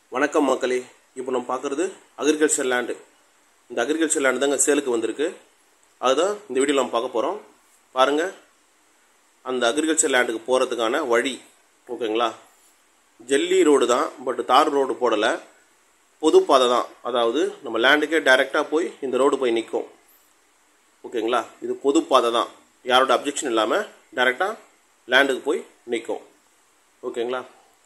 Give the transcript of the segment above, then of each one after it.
வணக்கம் மக்களே இப்போ நம்ம பார்க்குறது அக்ரிகல்ச்சர் லேண்டு இந்த அக்ரிகல்ச்சர் லேண்டு தாங்க சேலுக்கு வந்திருக்கு அதுதான் இந்த வீடியோவில் நம்ம பார்க்க போகிறோம் பாருங்கள் அந்த அக்ரிகல்ச்சர் லேண்டுக்கு போகிறதுக்கான வழி ஓகேங்களா ஜெல்லி ரோடு தான் பட் தார் ரோடு போடலை பொது பாதை தான் அதாவது நம்ம லேண்டுக்கே டைரெக்டாக போய் இந்த ரோடு போய் நிற்கும் ஓகேங்களா இது பொது பாதை தான் யாரோட அப்ஜெக்ஷன் இல்லாமல் டைரெக்டாக லேண்டுக்கு போய் நிற்கும் ஓகேங்களா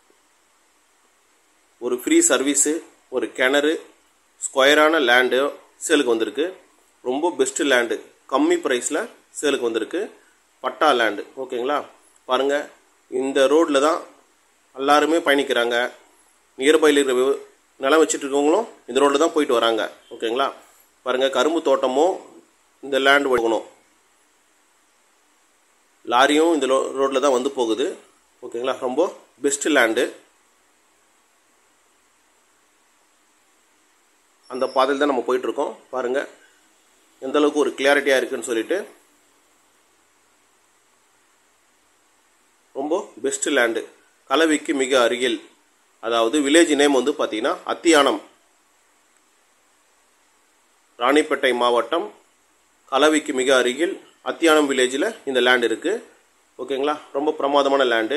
ஒரு ஃப்ரீ சர்வீஸு ஒரு கிணறு ஸ்கொயரான லேண்டு சேலுக்கு வந்திருக்கு ரொம்ப பெஸ்ட்டு லேண்டு கம்மி ப்ரைஸில் சேலுக்கு வந்திருக்கு பட்டா லேண்டு ஓகேங்களா பாருங்கள் இந்த ரோட்டில் தான் எல்லாருமே பயணிக்கிறாங்க நியர்பையில் இருக்கிற விவ- நிலம் வச்சுட்டு இருக்கவங்களும் இந்த ரோட்டில் தான் போயிட்டு வராங்க ஓகேங்களா பாருங்கள் கரும்பு தோட்டமும் இந்த லேண்டு போகணும் லாரியும் இந்த ரோட்டில் தான் வந்து போகுது ஓகேங்களா ரொம்ப பெஸ்ட்டு லேண்டு அந்த பாதையில் தான் நம்ம போயிட்டு இருக்கோம் பாருங்க எந்த அளவுக்கு ஒரு கிளியாரிட்டியாக இருக்குன்னு சொல்லிட்டு ரொம்ப பெஸ்ட் லேண்டு கலவிக்கு மிக அருகில் அதாவது வில்லேஜ் நேம் வந்து பார்த்தீங்கன்னா அத்தியானம் ராணிப்பேட்டை மாவட்டம் கலவிக்கு மிக அருகில் அத்தியானம் வில்லேஜில் இந்த லேண்ட் இருக்குது ஓகேங்களா ரொம்ப பிரமாதமான லேண்டு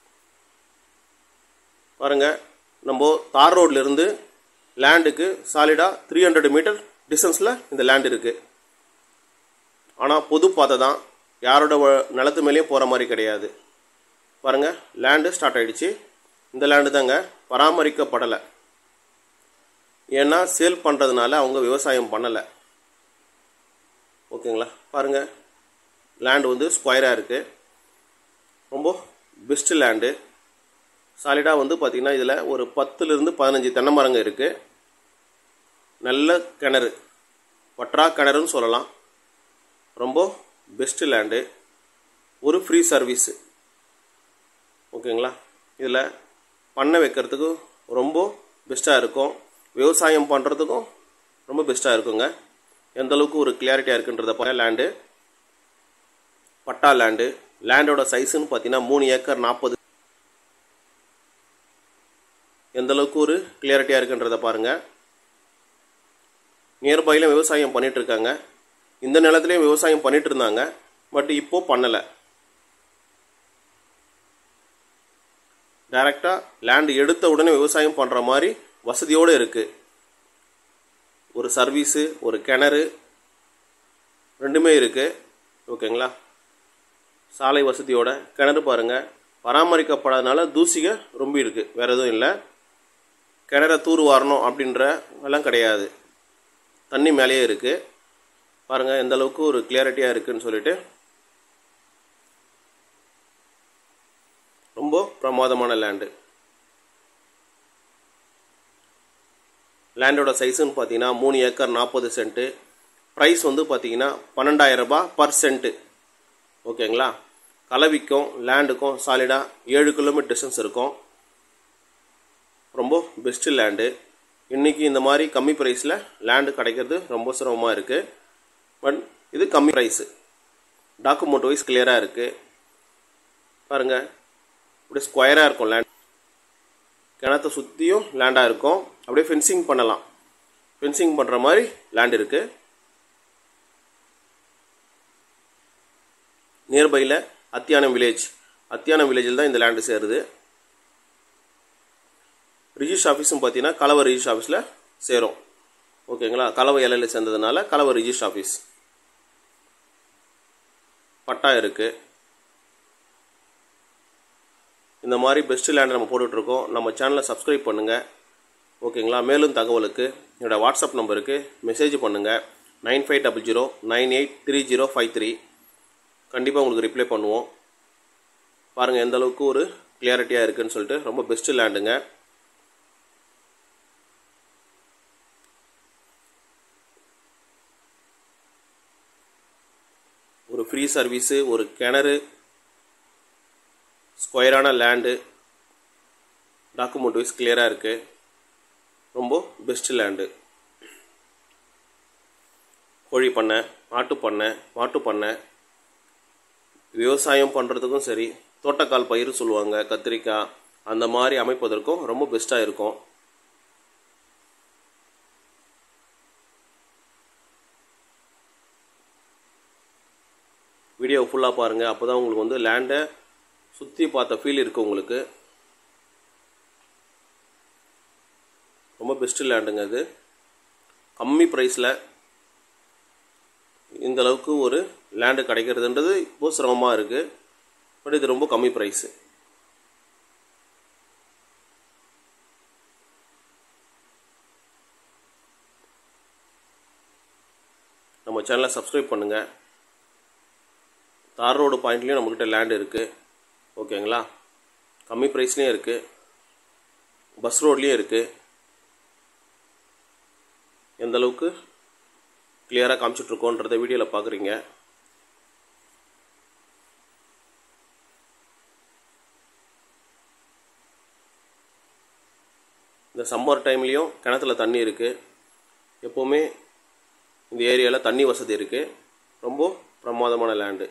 பாருங்க நம்ம தார் ரோட்ல இருந்து லேண்டுக்கு சாலிடாக த்ரீ ஹண்ட்ரட் மீட்டர் டிஸ்டன்ஸில் இந்த லேண்ட் இருக்குது ஆனால் பொது பாதை தான் யாரோட வ- நிலத்து மேலேயும் போகிற மாதிரி கிடையாது பாருங்க லேண்டு ஸ்டார்ட் ஆயிடுச்சு இந்த லேண்டு தாங்க பராமரிக்கப்படலை ஏன்னா சேல் பண்ணுறதுனால அவங்க விவசாயம் பண்ணலை ஓகேங்களா பாருங்க லேண்டு வந்து ஸ்கொயராக இருக்குது ரொம்ப பெஸ்ட்டு லேண்டு சாலிடாக வந்து பார்த்திங்கன்னா இதில் ஒரு பத்துலேருந்து பதினஞ்சு தென்னை மரங்க இருக்குது நல்ல கிணறு வற்றா கிணறுன்னு சொல்லலாம் ரொம்ப பெஸ்ட்டு லேண்டு ஒரு ஃப்ரீ சர்வீஸு ஓகேங்களா இதில் பண்ணை வைக்கிறதுக்கு ரொம்ப பெஸ்ட்டாக இருக்கும் விவசாயம் பண்ணுறதுக்கும் ரொம்ப பெஸ்ட்டாக இருக்குங்க எந்த அளவுக்கு ஒரு கிளியாரிட்டியாக இருக்குன்றத பாருங்க லேண்டு பட்டா லேண்டு லேண்டோட சைஸுன்னு பார்த்தீங்கன்னா மூணு ஏக்கர் நாற்பது எந்த அளவுக்கு ஒரு கிளியாரிட்டியாக இருக்குன்றத பாருங்க நியர்பையில் விவசாயம் பண்ணிட்டு இருக்காங்க இந்த நிலத்துலையும் விவசாயம் பண்ணிட்டு இருந்தாங்க பட் இப்போ பண்ணலை டைரெக்டாக லேண்ட் எடுத்த உடனே விவசாயம் பண்ணுற மாதிரி வசதியோடு இருக்குது ஒரு சர்வீஸு ஒரு கிணறு ரெண்டுமே இருக்குது ஓகேங்களா சாலை வசதியோட கிணறு பாருங்கள் பராமரிக்கப்படாதனால தூசிக ரொம்ப இருக்குது வேறு எதுவும் இல்லை கிணற தூர் வாரணும் அப்படின்ற எல்லாம் கிடையாது தண்ணி மேலேயே இருக்குது பாருங்கள் எந்த அளவுக்கு ஒரு கிளியாரிட்டியாக இருக்குன்னு சொல்லிட்டு ரொம்ப பிரமாதமான லேண்டு லேண்டோட சைஸுன்னு பார்த்தீங்கன்னா மூணு ஏக்கர் நாற்பது சென்ட்டு ப்ரைஸ் வந்து பார்த்தீங்கன்னா பன்னெண்டாயிரம் ரூபாய் பர் சென்ட்டு ஓகேங்களா கலவிக்கும் லேண்டுக்கும் சாலிடாக ஏழு கிலோமீட்டர் டிஸ்டன்ஸ் இருக்கும் ரொம்ப பெஸ்ட்டு லேண்டு இன்றைக்கி இந்த மாதிரி கம்மி ப்ரைஸில் லேண்டு கிடைக்கிறது ரொம்ப சிரமமாக இருக்குது பட் இது கம்மி ப்ரைஸு டாக்குமெண்ட் வைஸ் கிளியராக இருக்குது பாருங்கள் அப்படியே ஸ்கொயராக இருக்கும் லேண்ட் கிணத்தை சுற்றியும் லேண்டாக இருக்கும் அப்படியே ஃபென்சிங் பண்ணலாம் ஃபென்சிங் பண்ணுற மாதிரி லேண்ட் இருக்குது நியர்பையில் அத்தியானம் வில்லேஜ் அத்தியானம் வில்லேஜில் தான் இந்த லேண்டு சேருது ரிஜிஸ்டர் ஆஃபீஸும் பார்த்தீங்கன்னா கலவை ரிஜிஸ்டர் ஆஃபீஸில் சேரும் ஓகேங்களா கலவை எல்லையில் சேர்ந்ததுனால கலவை ரிஜிஸ்டர் ஆஃபீஸ் பட்டா இருக்குது இந்த மாதிரி பெஸ்ட் லேண்ட் நம்ம போட்டுட்ருக்கோம் நம்ம சேனலை சப்ஸ்கிரைப் பண்ணுங்கள் ஓகேங்களா மேலும் தகவலுக்கு என்னோடய வாட்ஸ்அப் நம்பருக்கு மெசேஜ் பண்ணுங்கள் nine five double zero nine eight three zero five three கண்டிப்பாக உங்களுக்கு ரிப்ளை பண்ணுவோம் பாருங்கள் எந்த அளவுக்கு ஒரு கிளியாரிட்டியாக இருக்குன்னு சொல்லிட்டு ரொம்ப பெஸ்ட்டு லேண்டுங்க ஒரு ஃப்ரீ சர்வீஸு ஒரு கிணறு ஸ்கொயரான லேண்டு டாக்குமெண்ட் வைஸ் கிளியராக இருக்குது ரொம்ப பெஸ்ட்டு லேண்டு கோழி பண்ணை ஆட்டு பண்ணை மாட்டு பண்ணை விவசாயம் பண்ணுறதுக்கும் சரி தோட்டக்கால் பயிர் சொல்லுவாங்க கத்திரிக்காய் அந்த மாதிரி அமைப்பதற்கும் ரொம்ப பெஸ்ட்டாக இருக்கும் வீடியோ ஃபுல்லாக பாருங்கள் அப்போ தான் உங்களுக்கு வந்து லேண்டை சுற்றி பார்த்த ஃபீல் இருக்குது உங்களுக்கு ரொம்ப பெஸ்ட்டு லேண்டுங்க இது கம்மி ப்ரைஸில் இந்த அளவுக்கு ஒரு லேண்டு கிடைக்கிறதுன்றது இப்போ சிரமமாக இருக்குது பட் இது ரொம்ப கம்மி ப்ரைஸு நம்ம சேனலை சப்ஸ்கிரைப் பண்ணுங்கள் தார் ரோடு பாயிண்ட்லேயும் நம்மக்கிட்ட லேண்ட் இருக்குது ஓகேங்களா கம்மி ப்ரைஸ்லேயும் இருக்குது பஸ் ரோட்லேயும் இருக்குது எந்த அளவுக்கு கிளியராக காமிச்சிட்ருக்கோன்றத வீடியோவில் பார்க்குறீங்க இந்த சம்மர் டைம்லேயும் கிணத்துல தண்ணி இருக்குது எப்போவுமே இந்த ஏரியாவில் தண்ணி வசதி இருக்குது ரொம்ப பிரமாதமான லேண்டு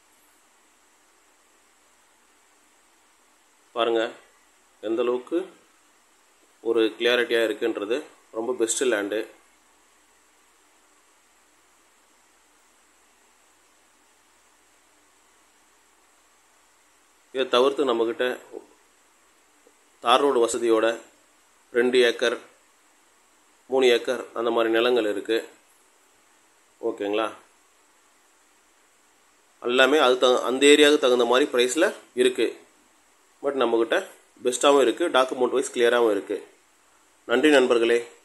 பாருங்கள் எந்த அளவுக்கு ஒரு கிளியாரிட்டியாக இருக்குன்றது ரொம்ப பெஸ்ட்டு லேண்டு இதை தவிர்த்து நம்மக்கிட்ட தார் ரோடு வசதியோட ரெண்டு ஏக்கர் மூணு ஏக்கர் அந்த மாதிரி நிலங்கள் இருக்குது ஓகேங்களா எல்லாமே அது த அந்த ஏரியாவுக்கு தகுந்த மாதிரி ப்ரைஸில் இருக்குது பட் நம்மக்கிட்ட பெஸ்ட்டாகவும் இருக்குது டாக்குமெண்ட் வைஸ் கிளியராகவும் இருக்குது நன்றி நண்பர்களே